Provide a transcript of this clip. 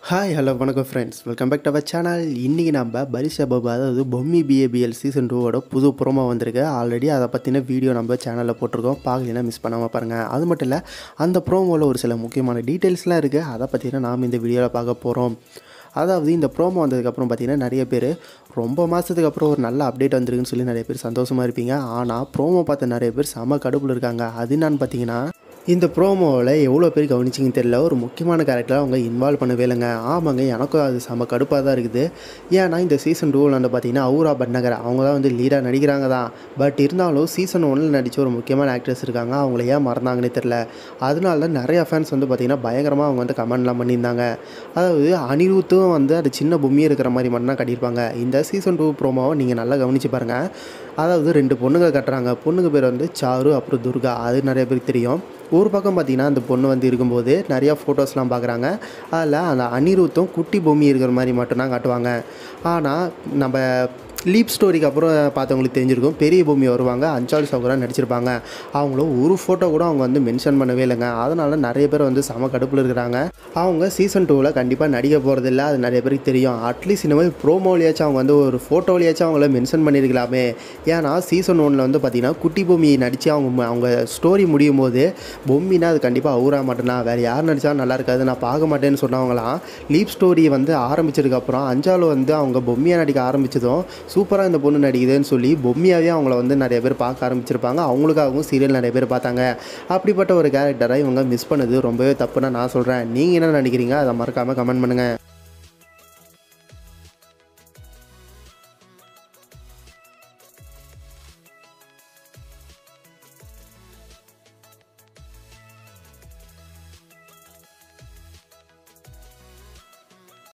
hi hello வணக்கம் friends welcome back to our channel இன்றைக்கி நம்ம பரிசா பாபு அதாவது பொம்மி பிஏபிஎல் சீசன் டூவோட புது ப்ரோமோ வந்திருக்கு ஆல்ரெடி அதை பற்றின வீடியோ நம்ம சேனலில் போட்டிருக்கோம் பார்க்கலாம் மிஸ் பண்ணாமல் பாருங்கள் அது மட்டும் இல்லை அந்த ப்ரோமோவில் ஒரு சில முக்கியமான டீட்டெயில்ஸ்லாம் இருக்குது அதை பற்றின நாம் இந்த வீடியோவில் பார்க்க போகிறோம் அதாவது இந்த ப்ரோமோ வந்ததுக்கப்புறம் பார்த்தீங்கன்னா நிறைய பேர் ரொம்ப மாதத்துக்கு அப்புறம் ஒரு நல்ல அப்டேட் வந்திருக்குன்னு சொல்லி நிறைய பேர் சந்தோஷமாக இருப்பீங்க ஆனால் ப்ரோமோ பார்த்த நிறைய பேர் செம கடுப்பில் இருக்காங்க அது என்னன்னு பார்த்தீங்கன்னா இந்த ப்ரோமோவில் எவ்வளோ பேர் கவனிச்சிங்கன்னு தெரியல ஒரு முக்கியமான கேரக்டராக அவங்க இன்வால்வ் பண்ணவே இல்லைங்க ஆமாங்க எனக்கும் அது செம கடுப்பாக தான் இருக்குது ஏன்னா இந்த சீசன் டூவில் வந்து பார்த்தீங்கன்னா அவுரா பட்நகர் அவங்க தான் வந்து லீடாக நடிக்கிறாங்க தான் பட் இருந்தாலும் சீசன் ஒன்றில் நடித்த ஒரு முக்கியமான ஆக்ட்ரஸ் இருக்காங்க அவங்கள ஏன் மறந்தாங்கன்னே தெரில அதனால தான் நிறையா ஃபேன்ஸ் வந்து பார்த்திங்கன்னா பயங்கரமாக அவங்க வந்து கமெண்ட்லாம் பண்ணியிருந்தாங்க அதாவது அனிருத்தும் வந்து அது சின்ன பொம்மியே இருக்கிற மாதிரி மட்டும் தான் கட்டியிருப்பாங்க இந்த சீசன் டூ ப்ரோமோவை நீங்கள் நல்லா கவனித்து பாருங்கள் அதாவது ரெண்டு பொண்ணுங்க கட்டுறாங்க பொண்ணுங்க பேர் வந்து சாரு அப்புறம் துர்கா அது நிறைய பேருக்கு தெரியும் ஒரு பக்கம் பார்த்தீங்கன்னா அந்த பொண்ணு வந்து இருக்கும்போது நிறையா ஃபோட்டோஸ்லாம் பார்க்குறாங்க அதில் அந்த அனிருத்தும் குட்டி பொம்மி இருக்கிற மாதிரி மட்டும்தான் காட்டுவாங்க ஆனால் நம்ம லீப் ஸ்டோரிக்கு அப்புறம் பார்த்தவங்களுக்கு தெரிஞ்சிருக்கும் பெரிய பூமி வருவாங்க அஞ்சால் சௌகரா நடிச்சிருப்பாங்க அவங்களும் ஒரு ஃபோட்டோ கூட அவங்க வந்து மென்ஷன் பண்ணவே இல்லைங்க அதனால் நிறைய பேர் வந்து செம கடுப்பில் இருக்கிறாங்க அவங்க சீசன் டூவில் கண்டிப்பாக நடிக்க போகிறதில்ல அது நிறைய பேருக்கு தெரியும் அட்லீஸ்ட் இந்த மாதிரி ப்ரோமோலியாச்சும் அவங்க வந்து ஒரு ஃபோட்டோலியாச்சும் அவங்கள மென்ஷன் பண்ணியிருக்கலாமே ஏன்னா சீசன் ஒன்றில் வந்து பார்த்திங்கன்னா குட்டி பூமி நடித்து அவங்க அவங்க ஸ்டோரி முடியும் போது பொம்மினா அது கண்டிப்பாக அவுரா மட்டும்தான் வேறு யார் நடித்தா நல்லா இருக்காது நான் பார்க்க மாட்டேன்னு சொன்னவங்களாம் லீப் ஸ்டோரி வந்து ஆரம்பிச்சதுக்கப்புறம் அஞ்சாலு வந்து அவங்க பொம்மியாக நடிக்க ஆரம்பித்ததும் சூப்பராக இந்த பொண்ணு நடிக்குதுன்னு சொல்லி பொம்மியாகவே அவங்கள வந்து நிறைய பேர் பார்க்க ஆரம்பிச்சிருப்பாங்க அவங்களுக்காகவும் சீரியல் நிறைய பேர் பார்த்தாங்க அப்படிப்பட்ட ஒரு கேரக்டரை இவங்க மிஸ் பண்ணது ரொம்பவே தப்புன்னு நான் சொல்கிறேன் நீங்கள் என்ன நினைக்கிறீங்க அதை மறக்காமல் கமெண்ட் பண்ணுங்கள்